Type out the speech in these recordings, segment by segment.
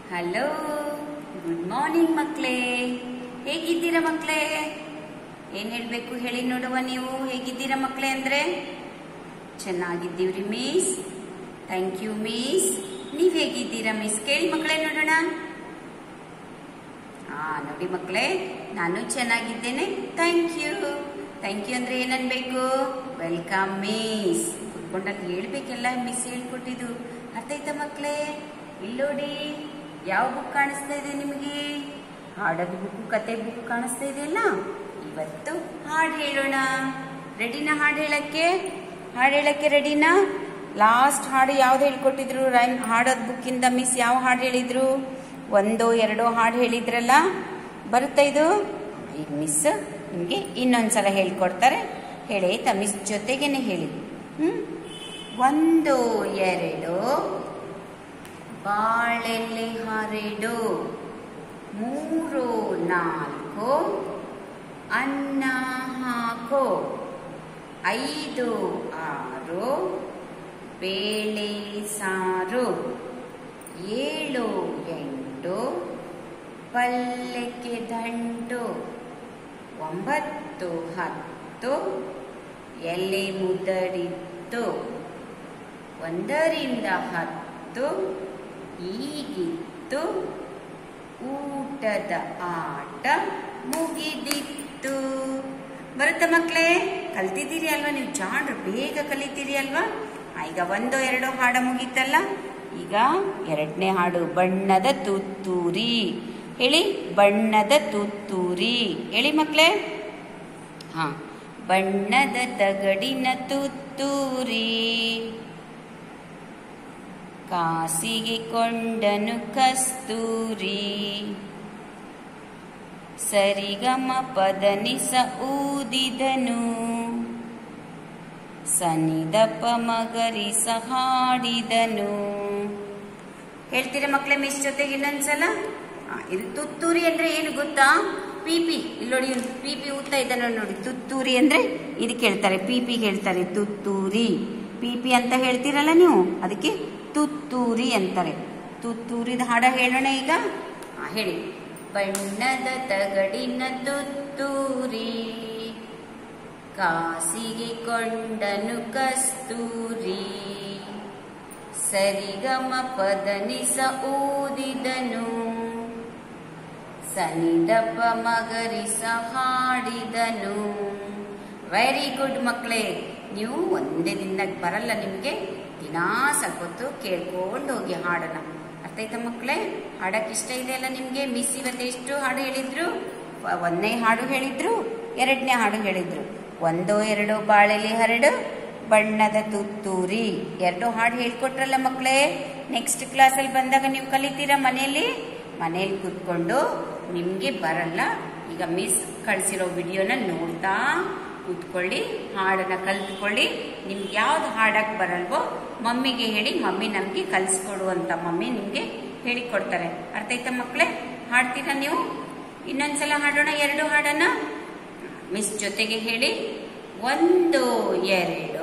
hello good morning ಮಕ್ಕಳೇ ಹೇಗಿದ್ದೀರಾ ಮಕ್ಕಳೇ ಏನ್ ಹೇಳ್ಬೇಕು ಹೇಳಿ ನೋಡುವ ನೀವು ಹೇಗಿದ್ದೀರಾ ಮಕ್ಕಳೇ ಅಂದ್ರೆ ಚೆನ್ನಾಗಿದ್ದೀವ್ರಿ ಮಿಸ್ ಥ್ಯಾಂಕ್ ಯು ಮಿಸ್ ನೀವ್ ಹೇಗಿದ್ದೀರಾ ಮಿಸ್ ಕೇಳಿ ಮಕ್ಕಳೇ ನೋಡೋಣ ಹಾ ನೋಡಿ ಮಕ್ಕಳೇ ನಾನು ಚೆನ್ನಾಗಿದ್ದೇನೆ ಥ್ಯಾಂಕ್ ಯು ಥ್ಯಾಂಕ್ ಯು ಅಂದ್ರೆ ಏನನ್ಬೇಕು ವೆಲ್ಕಮ್ ಮಿಸ್ ಕುತ್ಕೊಂಡಾಗ ಹೇಳ್ಬೇಕೆಲ್ಲ ಮಿಸ್ ಹೇಳ್ಕೊಟ್ಟಿದ್ದು ಅರ್ಥ ಆಯ್ತಾ ಮಕ್ಕಳೇ ಇಲ್ಲೋಡಿ ಯಾವ ಬುಕ್ ಕಾಣಿಸ್ತಾ ಇದೆ ನಿಮಗೆ ಹಾಡೋದು ಬುಕ್ ಕತೆ ಬುಕ್ ಕಾಣಿಸ್ತಾ ಇದೆಯಲ್ಲ ಇವತ್ತು ಹಾಡು ಹೇಳೋಣ ರೆಡಿನಾ ಹಾಡು ಹೇಳಕ್ಕೆ ಹಾಡು ಹೇಳಕ್ಕೆ ರೆಡಿನಾ ಲಾಸ್ಟ್ ಹಾಡು ಯಾವ್ದು ಹೇಳ್ಕೊಟ್ಟಿದ್ರು ರೈಮ್ ಹಾಡೋದ್ ಬುಕ್ಕಿಂದ ಮಿಸ್ ಯಾವ ಹಾಡು ಹೇಳಿದ್ರು ಒಂದೋ ಎರಡೋ ಹಾಡು ಹೇಳಿದ್ರಲ್ಲ ಬರುತ್ತಾ ಇದು ಈಗ ಮಿಸ್ ನಿಮಗೆ ಇನ್ನೊಂದ್ಸಲ ಹೇಳ್ಕೊಡ್ತಾರೆ ಹೇಳಿ ಆಯ್ತಾ ಮಿಸ್ ಜೊತೆಗೇನೆ ಹೇಳಿ ಹ್ಮ್ ಒಂದು ಎರಡು ಬಾಳೆಲೆ ಹರಡು ಮೂರು ನಾಲ್ಕು ಅನ್ನ ಹಾಕೋ ಐದು ಆರು ಬೇಳೆ ಸಾರು ಏಳು ಎಂಟು ಪಲ್ಯಕ್ಕೆ ದಂಟು ಒಂಬತ್ತು ಹತ್ತು ಎಲೆ ಮುದಡಿತ್ತು ಒಂದರಿಂದ ಹತ್ತು ಈಗಿತ್ತು ಊಟದ ಆಟ ಮುಗಿದಿತ್ತು ಬರುತ್ತಾ ಮಕ್ಕಳೇ ಕಲ್ತಿದ್ದೀರಿ ಅಲ್ವಾ ನೀವು ಜಾಡ್ರು ಬೇಗ ಕಲಿತೀರಿ ಅಲ್ವಾ ಆ, ಈಗ ಒಂದೋ ಎರಡೋ ಹಾಡ ಮುಗೀತಲ್ಲ ಈಗ ಎರಡನೇ ಹಾಡು ಬಣ್ಣದ ತುತ್ತೂರಿ ಹೇಳಿ ಬಣ್ಣದ ತುತ್ತೂರಿ ಹೇಳಿ ಮಕ್ಕಳೇ ಹಾ ಬಣ್ಣದ ತಗಡಿನ ತುತ್ತೂರಿ ಕಾಸಿಗೆ ಕೊಂಡನು ಕಸ್ತೂರಿ ಸರಿಗಮ ಪದನಿಸ ಊದಿದನು ಸನಿದಪ ಮಗರಿಸ ಹಾಡಿದನು ಹೇಳ್ತೀರಾ ಮಕ್ಕಳೇ ಮಿಸ್ ಜೊತೆಗೆ ಇನ್ನೊಂದ್ಸಲ ಆ, ಇದು ತುತ್ತೂರಿ ಅಂದ್ರೆ ಏನು ಗೊತ್ತಾ ಪಿಪಿ ಇಲ್ಲಿ ನೋಡಿ ಇವ್ನು ಪಿಪಿ ಊದ್ತಾ ಇದ್ದಾನೆ ನೋಡಿ ತುತ್ತೂರಿ ಅಂದ್ರೆ ಇದಕ್ಕೆ ಹೇಳ್ತಾರೆ ಪಿಪಿ ಹೇಳ್ತಾರೆ ತುತ್ತೂರಿ ಪಿಪಿ ಅಂತ ಹೇಳ್ತೀರಲ್ಲ ನೀವು ಅದಕ್ಕೆ ತುತ್ತೂರಿ ಅಂತಾರೆ ತುತ್ತೂರಿದ ಹಾಡ ಹೇಳೋಣ ಈಗ ಆ, ಹೇಳಿ ಬಣ್ಣದ ತಗಡಿನ ತುತ್ತೂರಿ ಕಾಸಿಗೆ ಕೊಂಡನು ಕಸ್ತೂರಿ ಸರಿಗಮ ಪದನಿಸ ಊದಿದನು ಸನಿದಪ ಮಗರಿಸ ಹಾಡಿದನು ವೆರಿ ಗುಡ್ ಮಕ್ಕಳೇ ನೀವು ಒಂದೇ ದಿನದಾಗ ಬರಲ್ಲ ನಿಮಗೆ ದಿನಾ ಸ್ವಲ್ಪ ಹೊತ್ತು ಕೇಳ್ಕೊಂಡು ಹೋಗಿ ಹಾಡನ ಅರ್ಥ ಆಯ್ತಾ ಮಕ್ಕಳೇ ಹಾಡಕ್ ಇಷ್ಟ ಇದೆ ಅಲ್ಲ ನಿಮ್ಗೆ ಮಿಸ್ ಇವತ್ತು ಎಷ್ಟು ಹಾಡು ಹೇಳಿದ್ರು ವ- ಒಂದನೇ ಹಾಡು ಹೇಳಿದ್ರು ಎರಡನೇ ಹಾಡು ಹೇಳಿದ್ರು ಒಂದೋ ಎರಡೋ ಬಾಳೆಲೆ ಹರಡು ಬಣ್ಣದ ತುತ್ತೂರಿ ಎರಡು ಹಾಡು ಹೇಳ್ಕೊಟ್ರಲ್ಲ ಮಕ್ಕಳೇ ನೆಕ್ಸ್ಟ್ ಕ್ಲಾಸಲ್ಲಿ ಬಂದಾಗ ನೀವು ಕಲಿತೀರಾ ಮನೆಯಲ್ಲಿ ಮನೆಯಲ್ಲಿ ಕೂತ್ಕೊಂಡು ನಿಮಗೆ ಬರಲ್ಲ ಈಗ ಮಿಸ್ ಕಳಿಸಿರೋ ವಿಡಿಯೋನ ನೋಡ್ತಾ ಕೂತ್ಕೊಳ್ಳಿ ಹಾಡನ್ನ ಕಲ್ತ್ಕೊಳ್ಳಿ ನಿಮ್ಗೆ ಯಾವ್ದು ಹಾಡಕ್ ಬರಲ್ವೋ ಮಮ್ಮಿಗೆ ಹೇಳಿ ಮಮ್ಮಿ ನಮಗೆ ಕಲಿಸ್ಕೊಡು ಅಂತ ಮಮ್ಮಿ ನಿಮ್ಗೆ ಹೇಳಿಕೊಡ್ತಾರೆ ಅರ್ಥ ಆಯ್ತಾ ಮಕ್ಕಳೇ ಹಾಡ್ತೀರಾ ನೀವು ಇನ್ನೊಂದ್ಸಲ ಹಾಡೋಣ ಎರಡು ಹಾಡನ್ನ ಮಿಸ್ ಜೊತೆಗೆ ಹೇಳಿ ಒಂದು ಎರಡು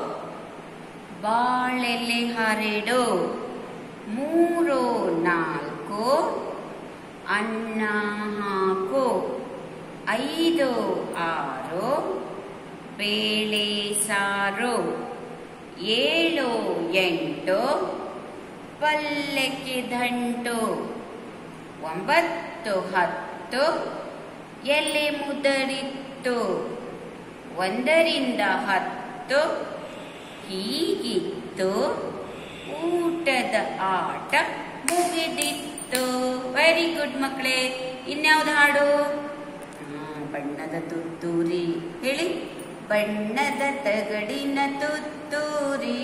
ಬಾಳೆಲೆ ಹರಡು ಮೂರು ನಾಲ್ಕು ಅನ್ನ ಹಾಕು ಐದು ಆರು ಬೇಳೆ ಸಾರು ಏಳು ಎಂಟು ಪಲ್ಯಕ್ಕೆ ದಂಟು ಒಂಬತ್ತು ಹತ್ತು ಎಲೆ ಮುದರಿತ್ತು ಒಂದರಿಂದ ಹತ್ತು ಹೀಗಿತ್ತು ಊಟದ ಆಟ ಮುಗಿದಿತ್ತು ವೆರಿ ಗುಡ್ ಮಕ್ಕಳೇ ಇನ್ಯಾವ್ದು ಹಾಡು ಆ, ಬಣ್ಣದ ತುತ್ತೂರಿ ಹೇಳಿ ಬಣ್ಣದ ತಗಡಿನ ತುತ್ತೂರಿ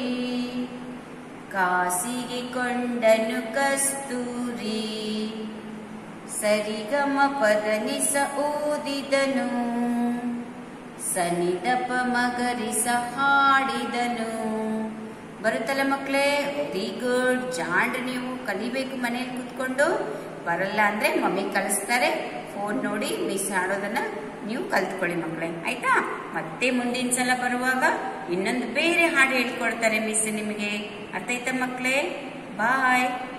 ಕಾಸಿಗೆ ಕೊಂಡನು ಕಸ್ತೂರಿ ಸರಿಗಮ ಪದನಿಸ ಊದಿದನು ಸನಿದಪ ಮಗರಿಸ ಹಾಡಿದನು ಬರುತ್ತಲ್ಲ ಮಕ್ಕಳೇ ವೆರಿ ಗುಡ್ ಜಾಂಡ್ ನೀವು ಕಲಿಬೇಕು ಮನೇಲಿ ಕೂತ್ಕೊಂಡು ಬರಲ್ಲ ಅಂದ್ರೆ ಮಮ್ಮಿ ಕಲಿಸ್ತಾರೆ ಫೋನ್ ನೋಡಿ ಮಿಸ್ ಆಡೋದನ್ನ ನೀವು ಕಲ್ತ್ಕೊಳ್ಳಿ ಮಕ್ಕಳೇ ಆಯ್ತಾ ಮತ್ತೆ ಮುಂದಿನ ಸಲ ಬರುವಾಗ ಇನ್ನೊಂದು ಬೇರೆ ಹಾಡು ಹೇಳ್ಕೊಡ್ತಾರೆ ಮಿಸ್ ನಿಮಗೆ ಅರ್ಥ ಆಯ್ತಾ ಮಕ್ಕಳೇ ಬಾಯ್